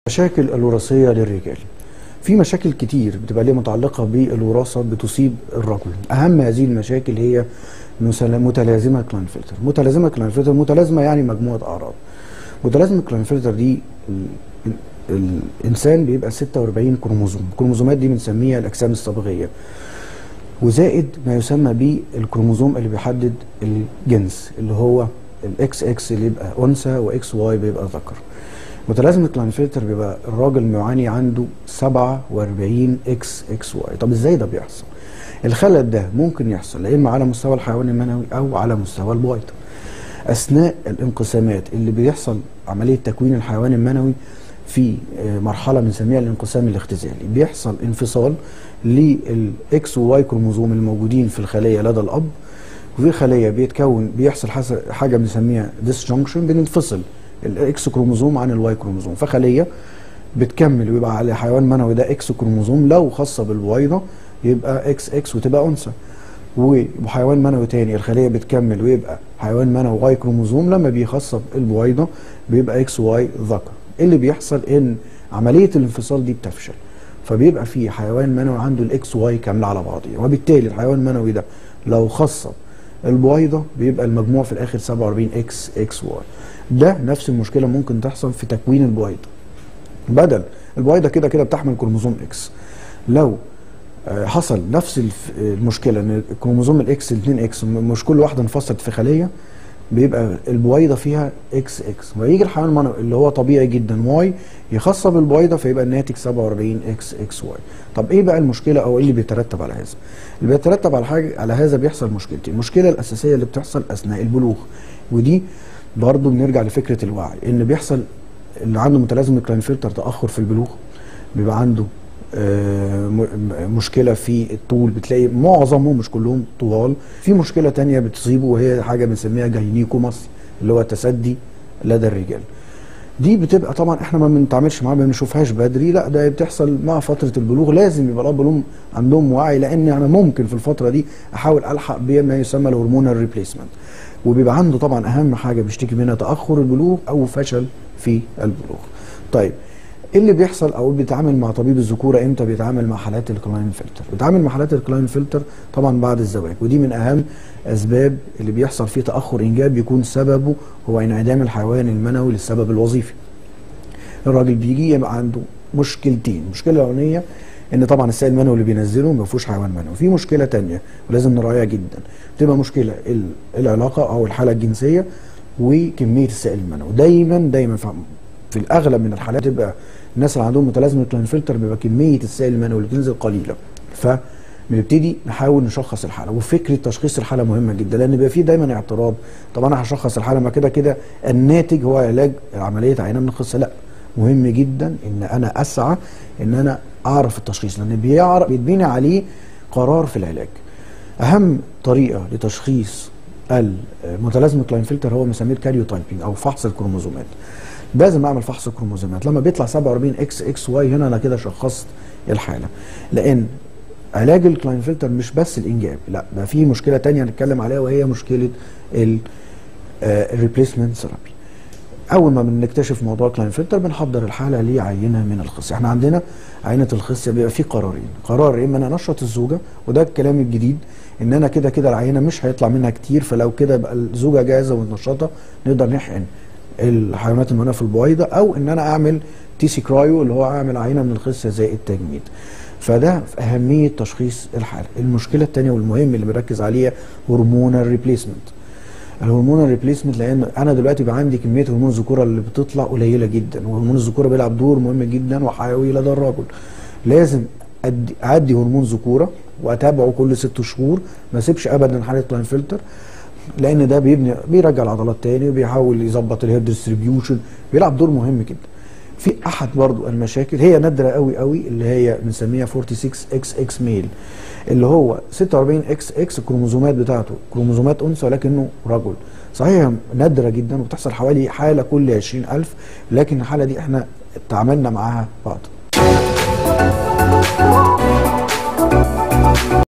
المشاكل الوراثية للرجال في مشاكل كتير بتبقى ليه متعلقة بالوراثة بتصيب الرجل أهم هذه المشاكل هي مسل- متلازمة كلاينفلتر متلازمة كلاينفلتر متلازمة يعني مجموعة أعراض متلازمة كلاينفلتر دي ال- ال- الإنسان بيبقى 46 كروموزوم الكروموزومات دي بنسميها الأجسام الصبغية وزائد ما يسمى بالكروموزوم اللي بيحدد الجنس اللي هو الاكس اكس اللي يبقى انثى واكس واي بيبقى ذكر متلازمة كلاينفلتر بيبقى الراجل معاني عنده 47 اكس اكس واي طب ازاي ده بيحصل الخلل ده ممكن يحصل يا اما على مستوى الحيوان المنوي او على مستوى البويضة اثناء الانقسامات اللي بيحصل عمليه تكوين الحيوان المنوي في آه، مرحله بنسميها الانقسام الاختزالي بيحصل انفصال للاكس وواي كروموزوم الموجودين في الخليه لدى الاب وفي خليه بيتكون بيحصل حس- حاجه بنسميها ديسجنكشن بننفصل الاكس كروموزوم عن الواي كروموزوم فخليه بتكمل ويبقى على حيوان منوي ده اكس كروموزوم لو خاصه بالبويضه يبقى اكس اكس وتبقى انثى وحيوان منوي تاني الخليه بتكمل ويبقى حيوان منوي واي كروموزوم لما بيخصب البويضه بيبقى اكس واي ذكر اللي بيحصل ان عمليه الانفصال دي بتفشل فبيبقى في حيوان منوي عنده الاكس واي كامله على بعضها وبالتالي الحيوان المنوي ده لو خصب البويضه بيبقى المجموع في الاخر 47 اكس اكس واي ده نفس المشكله ممكن تحصل في تكوين البويضه بدل البويضه كده كده بتحمل كروموزوم اكس لو آه، حصل نفس الف- المشكله ان كروموزوم الاكس 2 اكس مش كل واحده انفصلت في خليه بيبقى البويضه فيها اكس اكس ويجي الحيوان المنوي اللي هو طبيعي جدا واي يخصب البويضه فيبقى الناتج 47 اكس اكس واي طب ايه بقى المشكله او ايه اللي بيترتب على هذا اللي بيترتب على حاجه على هذا بيحصل مشكلتين المشكله الاساسيه اللي بتحصل اثناء البلوغ ودي برضو بنرجع لفكره الوعي ان بيحصل اللي عنده متلازمه كلاينفلتر تاخر في البلوغ بيبقى عنده آه، م- م- مشكله في الطول بتلاقي معظمهم مش كلهم طوال في مشكله تانية بتصيبه وهي حاجه بنسميها جاينيكوماستي اللي هو التسدي لدى الرجال دي بتبقى طبعا احنا ما بنتعاملش معاها ما بنشوفهاش بدري لا ده بتحصل مع فتره البلوغ لازم يبقى الاب والام عندهم وعي لان انا ممكن في الفتره دي احاول الحق بما يسمى الهرمونال ريبليسمنت وبيبقى عنده طبعا اهم حاجه بيشتكي منها تاخر البلوغ او فشل في البلوغ طيب ايه اللي بيحصل او بيتعامل مع طبيب الذكوره امتى بيتعامل مع حالات الكلاين فلتر بيتعامل مع حالات الكلاين فلتر طبعا بعد الزواج ودي من اهم اسباب اللي بيحصل فيه تاخر انجاب بيكون سببه هو انعدام الحيوان المنوي للسبب الوظيفي الراجل بيجي يبقى عنده مشكلتين المشكله الاولانيه ان طبعا السائل المنوي اللي بينزله ما فيهوش حيوان منوي في مشكله تانية ولازم نراعيها جدا بتبقى مشكله ال- العلاقه او الحاله الجنسيه وكميه السائل المنوي دايما دايما في في الاغلب من الحالات تبقى الناس اللي عندهم متلازمه كلاينفلتر بيبقى كميه السائل المنوي اللي بتنزل قليله فبنبتدي نحاول نشخص الحاله وفكره تشخيص الحاله مهمه جدا لان بيبقى في دايما اعتراض طب انا هشخص الحاله ما كده كده الناتج هو علاج عمليه عينه من الخصه لا مهم جدا ان انا اسعى ان انا اعرف التشخيص لان بيعرف بيتبني عليه قرار في العلاج اهم طريقه لتشخيص المتلازمه كلاينفلتر هو مسميه الكاريو تايبنج او فحص الكروموزومات لازم اعمل فحص الكروموزومات لما بيطلع 47 اكس اكس واي هنا انا كده شخصت الحاله لان علاج الكلاينفلتر مش بس الانجاب لا ده في مشكله تانية هنتكلم عليها وهي مشكله الريبليسمنت ثيرابي اول ما بنكتشف موضوع كلاينفلتر بنحضر الحاله لعينه من الخصيه احنا عندنا عينه الخصيه بيبقى فيه قرارين قرار يا اما انا انشط الزوجه وده الكلام الجديد ان انا كده كده العينه مش هيطلع منها كتير فلو كده يبقى الزوجه جاهزه ومنشطه نقدر نحقن الحيوانات المنويه في البويضه او ان انا اعمل تي سي كرايو اللي هو اعمل عينه من الخصيه زي التجميد فده في اهميه تشخيص الحاله المشكله الثانيه والمهم اللي بنركز عليها هرمونال ريبليسمنت الهرمونال ريبليسمنت لان انا دلوقتي بقى عندي كميه هرمون الذكوره اللي بتطلع قليله جدا وهرمون الذكوره بيلعب دور مهم جدا وحيوي لدى الرجل لازم أدي, ادي هرمون ذكوره واتابعه كل ست شهور ما اسيبش ابدا حاله كلاينفلتر لان ده بيبني بيرجع العضلات تاني وبيحاول يظبط الهير ديستريبيوشن بيلعب دور مهم جدا في احد برضو المشاكل هي نادره قوي قوي اللي هي بنسميها 46 اكس اكس ميل اللي هو 46 اكس اكس الكروموزومات بتاعته كروموزومات انثى ولكنه رجل صحيح نادره جدا وبتحصل حوالي حاله كل 20000 لكن الحاله دي احنا تعاملنا معاها بعض